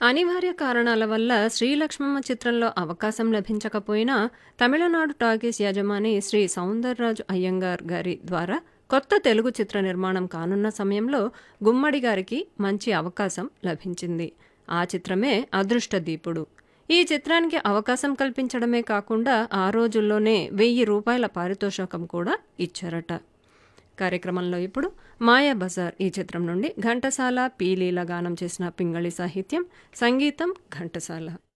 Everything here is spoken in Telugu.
అనివార్య కారణాల వల్ల శ్రీలక్ష్మమ్మ చిత్రంలో అవకాశం లభించకపోయినా తమిళనాడు టాకీస్ యజమాని శ్రీ సౌందర్రాజు అయ్యంగార్ గారి ద్వారా కొత్త తెలుగు చిత్ర నిర్మాణం కానున్న సమయంలో గుమ్మడి గారికి మంచి అవకాశం లభించింది ఆ చిత్రమే అదృష్ట దీపుడు ఈ చిత్రానికి అవకాశం కల్పించడమే కాకుండా ఆ రోజుల్లోనే వెయ్యి రూపాయల పారితోషికం కూడా ఇచ్చారట కార్యక్రమంలో ఇప్పుడు మాయా బజార్ ఈ చిత్రం నుండి ఘంటసాల పీలీల గానం చేసిన పింగళి సాహిత్యం సంగీతం ఘంటసాల